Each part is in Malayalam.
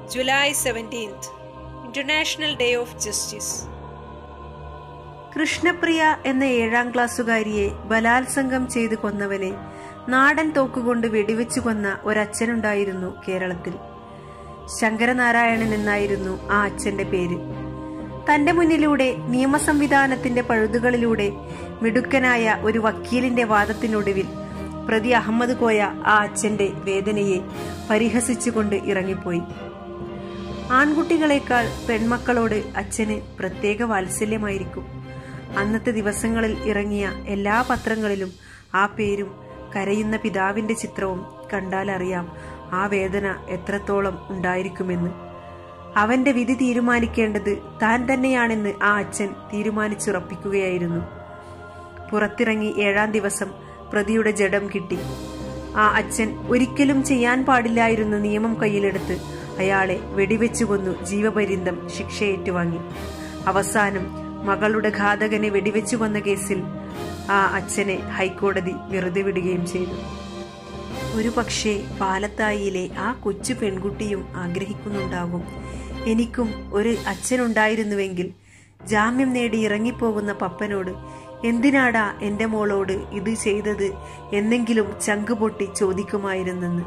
July 17th, International Day of Justice. Krishnapriya എന്ന ഏഴാം ക്ലാസ്സുകാരിയെ ബലാത്സംഗം ചെയ്തു കൊന്നവനെ നാടൻ തോക്കുകൊണ്ട് വെടിവെച്ചു കൊന്ന ഒരച്ഛനുണ്ടായിരുന്നു കേരളത്തിൽ ശങ്കരനാരായണൻ എന്നായിരുന്നു ആ അച്ഛന്റെ പേര് തന്റെ മുന്നിലൂടെ നിയമസംവിധാനത്തിന്റെ പഴുതുകളിലൂടെ മിടുക്കനായ ഒരു വക്കീലിന്റെ വാദത്തിനൊടുവിൽ പ്രതി അഹമ്മദ് കോയ ആ അച്ഛന്റെ വേദനയെ പരിഹസിച്ചുകൊണ്ട് ഇറങ്ങിപ്പോയി ആൺകുട്ടികളെക്കാൾ പെൺമക്കളോട് അച്ഛന് പ്രത്യേക വാത്സല്യമായിരിക്കും അന്നത്തെ ദിവസങ്ങളിൽ ഇറങ്ങിയ എല്ലാ പത്രങ്ങളിലും ആ പേരും കരയുന്ന പിതാവിന്റെ ചിത്രവും കണ്ടാലറിയാം ആ വേദന എത്രത്തോളം ഉണ്ടായിരിക്കുമെന്ന് അവന്റെ വിധി തീരുമാനിക്കേണ്ടത് താൻ തന്നെയാണെന്ന് ആ അച്ഛൻ തീരുമാനിച്ചുറപ്പിക്കുകയായിരുന്നു പുറത്തിറങ്ങി ഏഴാം ദിവസം പ്രതിയുടെ ജഡം കിട്ടി ആ അച്ഛൻ ഒരിക്കലും ചെയ്യാൻ പാടില്ലായിരുന്ന നിയമം കയ്യിലെടുത്ത് അയാളെ വെടിവെച്ചു കൊന്നു ജീവപര്യന്തം ശിക്ഷ ഏറ്റുവാങ്ങി അവസാനം മകളുടെ ഘാതകനെ വെടിവെച്ചു കൊന്ന കേസിൽ ആ അച്ഛനെ ഹൈക്കോടതി വെറുതെ വിടുകയും ചെയ്തു ഒരു പക്ഷേ പാലത്തായിയിലെ ആ കൊച്ചു പെൺകുട്ടിയും ആഗ്രഹിക്കുന്നുണ്ടാകും എനിക്കും ഒരു അച്ഛനുണ്ടായിരുന്നുവെങ്കിൽ ജാമ്യം നേടി ഇറങ്ങിപ്പോകുന്ന പപ്പനോട് എന്തിനാടാ എന്റെ മോളോട് ഇത് ചെയ്തത് എന്നെങ്കിലും ചങ്ക് പൊട്ടി ചോദിക്കുമായിരുന്നെന്ന്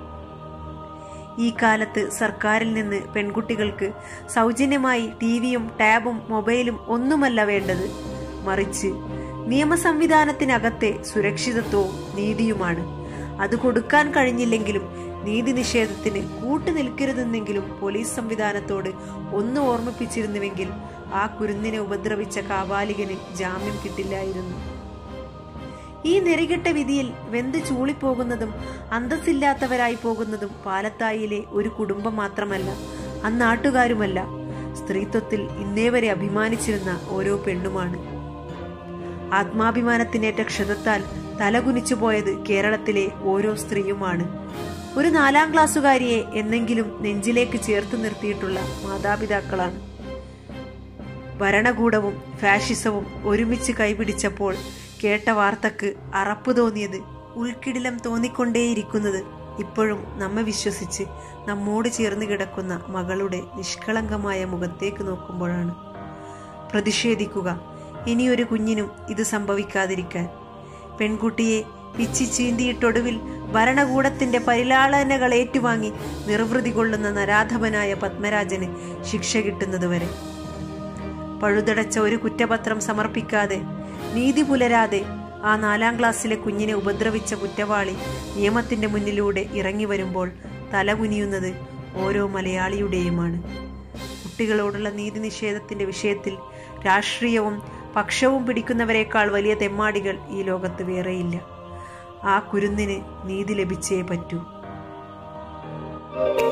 ഈ കാലത്ത് സർക്കാരിൽ നിന്ന് പെൺകുട്ടികൾക്ക് സൗജന്യമായി ടിവിയും ടാബും മൊബൈലും ഒന്നുമല്ല വേണ്ടത് മറിച്ച് നിയമസംവിധാനത്തിനകത്തെ സുരക്ഷിതത്വവും നീതിയുമാണ് അത് കൊടുക്കാൻ കഴിഞ്ഞില്ലെങ്കിലും നീതി നിഷേധത്തിന് കൂട്ടുനിൽക്കരുതെന്നെങ്കിലും പോലീസ് സംവിധാനത്തോട് ഒന്ന് ഓർമ്മിപ്പിച്ചിരുന്നുവെങ്കിൽ ആ കുരുന്നിനെ ഉപദ്രവിച്ച കാബാലികന് ജാമ്യം കിട്ടില്ലായിരുന്നു ഈ നെറികെട്ട വിധിയിൽ വെന്ത് ചൂളിപ്പോകുന്നതും അന്തസ്സില്ലാത്തവരായി പോകുന്നതും പാലത്തായിലെ ഒരു കുടുംബം മാത്രമല്ല അന്നാട്ടുകാരുമല്ല സ്ത്രീത്വത്തിൽ ഇന്നേ വരെ അഭിമാനിച്ചിരുന്ന ഓരോ പെണ്ണുമാണ് ആത്മാഭിമാനത്തിനേറ്റ ക്ഷതത്താൽ തലകുനിച്ചു പോയത് കേരളത്തിലെ ഓരോ സ്ത്രീയുമാണ് ഒരു നാലാം ക്ലാസ്സുകാരിയെ എന്നെങ്കിലും നെഞ്ചിലേക്ക് ചേർത്ത് നിർത്തിയിട്ടുള്ള മാതാപിതാക്കളാണ് ഭരണകൂടവും ഫാഷിസവും ഒരുമിച്ച് കൈപിടിച്ചപ്പോൾ കേട്ട വാർത്തക്ക് അറപ്പ് തോന്നിയത് ഉൾക്കിടിലം തോന്നിക്കൊണ്ടേയിരിക്കുന്നത് ഇപ്പോഴും നമ്മെ വിശ്വസിച്ച് നമ്മോട് ചേർന്ന് കിടക്കുന്ന മകളുടെ നിഷ്കളങ്കമായ മുഖത്തേക്ക് നോക്കുമ്പോഴാണ് പ്രതിഷേധിക്കുക ഇനിയൊരു കുഞ്ഞിനും ഇത് സംഭവിക്കാതിരിക്കാൻ പെൺകുട്ടിയെ പിച്ചി ചീന്തിയിട്ടൊടുവിൽ ഭരണകൂടത്തിന്റെ പരിലാളനകൾ ഏറ്റുവാങ്ങി നിർവൃതി കൊള്ളുന്ന നരാധമനായ പത്മരാജന് ശിക്ഷ കിട്ടുന്നതുവരെ പഴുതടച്ച ഒരു കുറ്റപത്രം സമർപ്പിക്കാതെ നീതി പുലരാതെ ആ നാലാം ക്ലാസ്സിലെ കുഞ്ഞിനെ ഉപദ്രവിച്ച കുറ്റവാളി നിയമത്തിന്റെ മുന്നിലൂടെ ഇറങ്ങി വരുമ്പോൾ തലകുനിയുന്നത് ഓരോ മലയാളിയുടെയുമാണ് കുട്ടികളോടുള്ള നീതി നിഷേധത്തിന്റെ വിഷയത്തിൽ രാഷ്ട്രീയവും പക്ഷവും പിടിക്കുന്നവരെക്കാൾ വലിയ തെമ്മാടികൾ ഈ ലോകത്ത് വേറെയില്ല ആ കുരുന്നിന് നീതി ലഭിച്ചേ പറ്റൂ